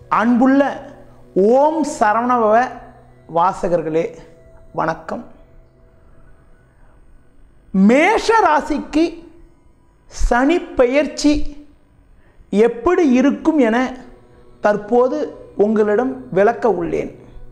அன்புள்ள ஓம் சரவணபவ வாசகர்களே வணக்கம் மேஷ ராசிக்கு சனி பெயர்ச்சி எப்படி இருக்கும் என தற்போது உங்களிடம் விளக்க உள்ளேன்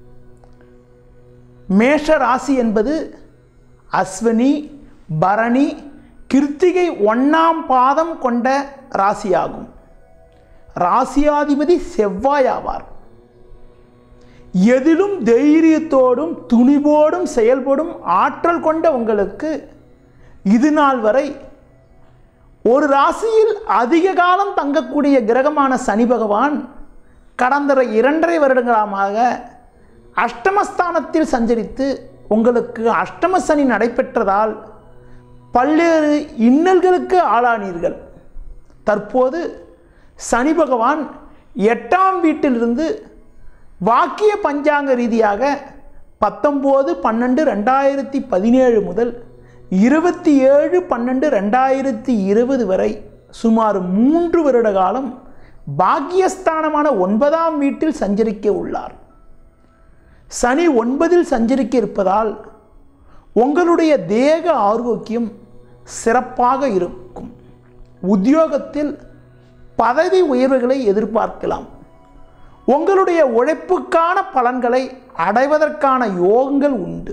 மேஷ ராசி என்பது அஸ்வினி பரணி கிருத்திகை ஒன்றாம் பாதம் கொண்ட ராசியாகும் ராசியாதிபதி செவ்வாய் ஆவார் எதிலும் தைரியத்தோடும் துணிவோடும் செயல்படும் ஆற்றல் கொண்ட உங்களுக்கு இது நாள் வரை ஒரு ராசியில் அதிக காலம் தங்கக்கூடிய கிரகமான சனி பகவான் கடந்த இரண்டரை வருடங்களாக அஷ்டமஸ்தானத்தில் சஞ்சரித்து உங்களுக்கு அஷ்டம சனி நடைபெற்றதால் பல்வேறு இன்னல்களுக்கு ஆளானீர்கள் தற்போது சனி பகவான் எட்டாம் வீட்டிலிருந்து வாக்கிய பஞ்சாங்க ரீதியாக பத்தொம்போது பன்னெண்டு ரெண்டாயிரத்தி பதினேழு முதல் இருபத்தி ஏழு பன்னெண்டு ரெண்டாயிரத்தி இருபது வரை சுமார் மூன்று வருட காலம் பாக்கியஸ்தானமான ஒன்பதாம் வீட்டில் சஞ்சரிக்க உள்ளார் சனி ஒன்பதில் சஞ்சரிக்க இருப்பதால் உங்களுடைய தேக ஆரோக்கியம் சிறப்பாக இருக்கும் உத்தியோகத்தில் பதவி உயர்வுகளை எதிர்பார்க்கலாம் உங்களுடைய உழைப்புக்கான பலன்களை அடைவதற்கான யோகங்கள் உண்டு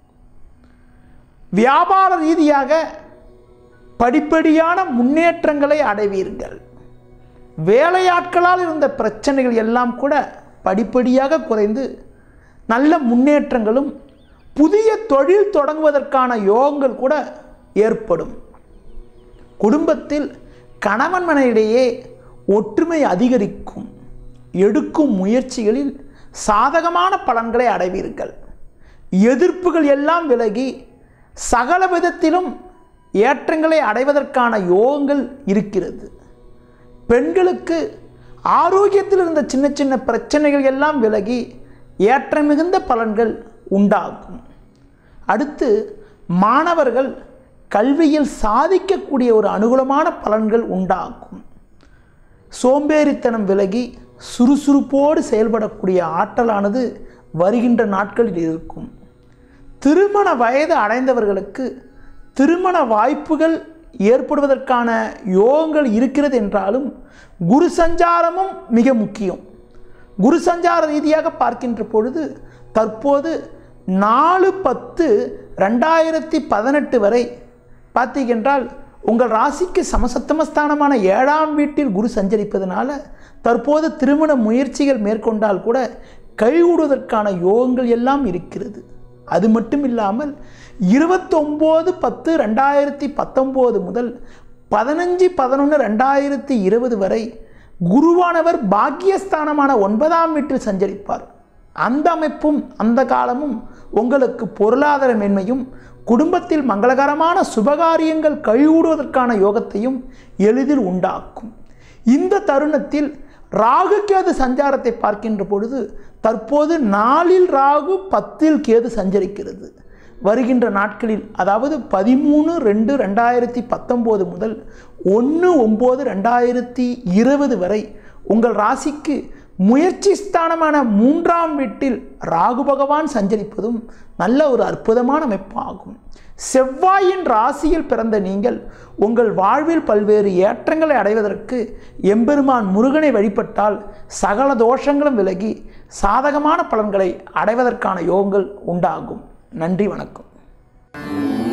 வியாபார ரீதியாக படிப்படியான முன்னேற்றங்களை அடைவீர்கள் வேலையாட்களால் இருந்த பிரச்சனைகள் எல்லாம் கூட படிப்படியாக குறைந்து நல்ல முன்னேற்றங்களும் புதிய தொழில் தொடங்குவதற்கான யோகங்கள் கூட ஏற்படும் குடும்பத்தில் கணவன் மனையிடையே ஒற்றுமை அதிகரிக்கும் எடுக்கும் முயற்சிகளில் சாதகமான பலன்களை அடைவீர்கள் எதிர்ப்புகள் எல்லாம் விலகி சகல விதத்திலும் ஏற்றங்களை அடைவதற்கான யோகங்கள் இருக்கிறது பெண்களுக்கு ஆரோக்கியத்தில் இருந்த சின்ன சின்ன பிரச்சனைகள் எல்லாம் விலகி ஏற்ற மிகுந்த பலன்கள் உண்டாகும் அடுத்து மாணவர்கள் கல்வியில் சாதிக்கக்கூடிய ஒரு அனுகூலமான பலன்கள் உண்டாகும் சோம்பேறித்தனம் விலகி சுறுசுறுப்போடு செயல்படக்கூடிய ஆற்றலானது வருகின்ற நாட்களில் இருக்கும் திருமண வயது அடைந்தவர்களுக்கு திருமண வாய்ப்புகள் ஏற்படுவதற்கான யோகங்கள் இருக்கிறது என்றாலும் குரு சஞ்சாரமும் மிக முக்கியம் குரு சஞ்சார ரீதியாக பார்க்கின்ற பொழுது தற்போது நாலு பத்து ரெண்டாயிரத்தி பதினெட்டு வரை பார்த்தீங்கன்றால் உங்கள் ராசிக்கு சமசத்தமஸ்தானமான ஏழாம் வீட்டில் குரு சஞ்சரிப்பதனால தற்போது திருமண முயற்சிகள் மேற்கொண்டால் கூட கைகூடுவதற்கான யோகங்கள் எல்லாம் இருக்கிறது அது மட்டும் இல்லாமல் இருபத்தொம்போது பத்து ரெண்டாயிரத்தி பத்தொம்போது முதல் பதினஞ்சு பதினொன்று ரெண்டாயிரத்தி இருபது வரை குருவானவர் பாக்கியஸ்தானமான ஒன்பதாம் வீட்டில் சஞ்சரிப்பார் அந்த அமைப்பும் அந்த காலமும் உங்களுக்கு பொருளாதார மேன்மையும் குடும்பத்தில் மங்களகரமான சுபகாரியங்கள் கைகூடுவதற்கான யோகத்தையும் எளிதில் உண்டாக்கும் இந்த தருணத்தில் ராகு கேது சஞ்சாரத்தை பார்க்கின்ற பொழுது தற்போது நாலில் ராகு பத்தில் கேது சஞ்சரிக்கிறது வருகின்ற நாட்களில் அதாவது பதிமூணு ரெண்டு ரெண்டாயிரத்தி பத்தொம்போது முதல் ஒன்று ஒம்பது ரெண்டாயிரத்தி இருபது வரை உங்கள் ராசிக்கு முயற்சி ஸ்தானமான மூன்றாம் வீட்டில் ராகு பகவான் சஞ்சரிப்பதும் நல்ல ஒரு அற்புதமான அமைப்பாகும் செவ்வாயின் ராசியில் பிறந்த நீங்கள் உங்கள் வாழ்வில் பல்வேறு ஏற்றங்களை அடைவதற்கு எம்பெருமான் முருகனை வழிபட்டால் சகல தோஷங்களும் விலகி சாதகமான பலன்களை அடைவதற்கான யோகங்கள் உண்டாகும் நன்றி வணக்கம்